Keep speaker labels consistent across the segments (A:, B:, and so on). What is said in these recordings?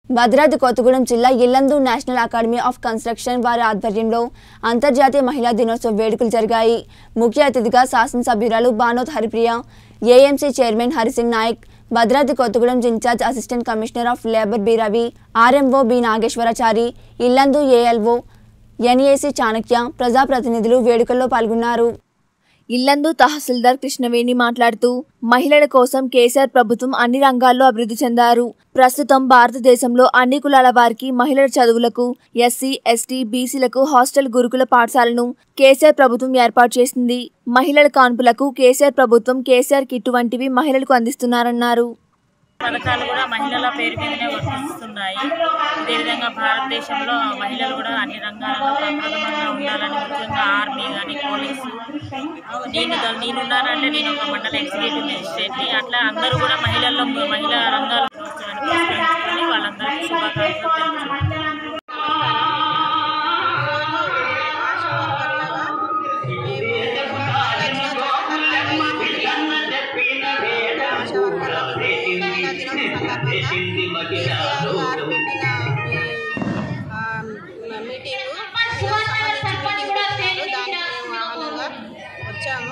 A: భద్రాద్రి కొత్తగూడెం జిల్లా Yellandu national academy of construction వారి ఆధ్వర్యంలో అంతర్జాతీయ మహిళా దినోత్సవ వేడుకలు జరిగాయి ముఖ్య అతిథిగా శాసనసభ్యురాలు Banoth Haripriya AMC chairman Harisingh Nayak Bhadradri Kothagudem incharge assistant commissioner of labour B Ravi RMO B Nageswarachari Yellandu ALO NAC Chanakya ప్రజాప్రతినిధులు వేడుకల్లో పాల్గొన్నారు ఇల్లందు తహసీల్దార్ కృష్ణవేణి మాట్లాడుతూ మహిళల కోసం కేసీఆర్ ప్రభుత్వం అన్ని రంగాల్లో అభివృద్ధి చెందారు ప్రస్తుతం భారతదేశంలో అన్ని కులాల వారికి మహిళల చదువులకు ఎస్సీ ఎస్టీ బీసీలకు హాస్టల్ గురుకుల పాఠశాలను కేసీఆర్ ప్రభుత్వం ఏర్పాటు చేసింది మహిళల కాన్పులకు కేసీఆర్ ప్రభుత్వం కేసీఆర్ కిట్టు వంటివి మహిళలకు అందిస్తున్నారన్నారు
B: పథకాలు కూడా మహిళల పేరు మీదనే వర్తిస్తున్నాయి అదేవిధంగా భారతదేశంలో మహిళలు కూడా అన్ని రంగాలలో ప్రప్రథమంగా ఉండాలని ముఖ్యంగా ఆర్మీ కానీ పోలీసు నేను దా- నేనున్నానంటే నేను ఒక మండల ఎగ్జిక్యూటివ్ మెజిస్ట్రేట్ని అట్లా అందరూ కూడా మహిళల్లో మహిళా రంగాల దినోత్సవాన్ని పురస్కరించుకొని వాళ్ళందరికీ శుభాకాంక్షలు తెలుపుతున్నాను
C: వచ్చాము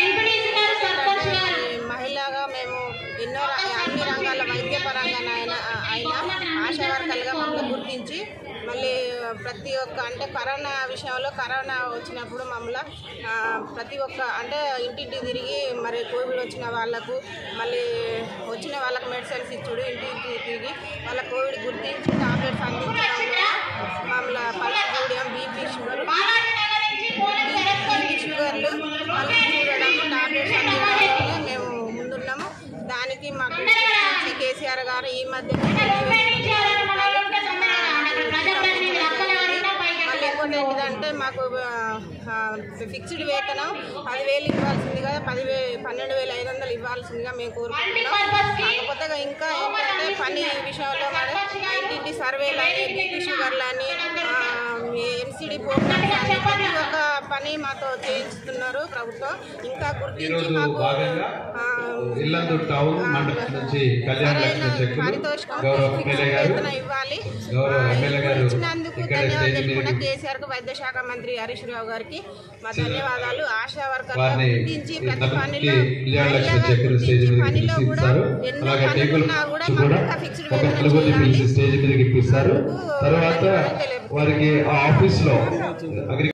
C: మహిళగా మేము ఎన్నో ర- అన్ని రంగాల వైద్య పరంగా అయినా అయినా ఆశా వర్కర్లుగా మమ్మల్ని గుర్తించి మళ్ళీ ప్రతి ఒక్క అంటే కరోనా విషయంలో కరోనా వచ్చినప్పుడు మమ్మల్ని ఆ, ప్రతి ఒక్క అంటే ఇంటింటి తిరిగి మరి కోవిడ్ వచ్చిన వాళ్ళకు మళ్ళీ వచ్చిన వాళ్ళకు మెడిసిన్స్ ఇచ్చుడు ఇంటింటి తిరిగి వాళ్ళ కోవిడ్ గుర్తించి టాబ్లెట్స్ అందించడంలో మమ్మల్ని పల్స్ చూడడం బీపీ షుగర్ బీపీ షుగర్లు పల్స్ చూడడం టాబ్లెట్స్ అందించడంలో మేము ముందున్నాము దానికి మాకు గుర్తించి కేసీఆర్ గారు ఈ మధ్య మళ్ళీ ఇంకోటి ఏంటిదంటే మాకు ఫిక్స్డ్ వేతనం పదివేలు ఇవ్వాల్సింది కదా పదివే పన్నెండు వేల ఐదు వందలు ఇవ్వాల్సిందిగా మేము కోరుకుంటున్నాం కాకపోతే ఇంకా ఏంటంటే పని విషయంలో మరి ఇంటింటి సర్వేలు అని బీపీ షుగర్లు అని ఎంసీడీ ప్రోగ్రామ్స్ అని ప్రతి ఒక్క పని మాతో చేయిస్తున్నారు ప్రభుత్వం ఇంకా గుర్తించి
D: ఈరోజు
C: మాకు
D: భాగంగా
C: ఆ,
D: ఇల్లందు టౌన్ మండలం నుంచి కళ్యాణ
C: సరైన
D: లక్ష్మి చెక్కులు
C: పారితోషికం
D: గౌరవ
C: ఫిక్స్డ్
D: ఎమ్మెల్యే గారు
C: వేతనం ఇవ్వాలి
D: గౌరవ
C: ఆ,
D: ఎమ్మెల్యే గారు
C: ఇచ్చినందుకు
D: ఇక్కడ
C: ధన్యవాదాలు
D: స్టేజ్
C: తెలుపుకున్న
D: మీదకి
C: కేసీఆర్ కు వైద్య శాఖ మంత్రి హరీష్ రావు గారికి మా ధన్యవాదాలు ఆశా వర్కర్లు
D: వారిని
C: గుర్తించి ప్రతి
D: నలుగురికి
C: పనిలో
D: కళ్యాణ లక్ష్మి
C: మహిళగా
D: చెక్కులు స్టేజ్
C: గుర్తించి
D: మీదకి
C: పనిలో కూడా
D: పిలిపిస్తారు
C: ఎన్నో
D: అలాగే
C: పనులు
D: టేబుల్
C: ఉన్నా కూడా
D: కూడా
C: మాకు ఇంకా ఫిక్స్డ్
D: ఒక
C: వేతనం
D: నలుగురిని
C: చేయాలి
D: పిలిచి స్టేజ్ మీదకి ఇప్పిస్తారు తర్వాత వారికి ఆ ఆఫీస్ లో అగ్రి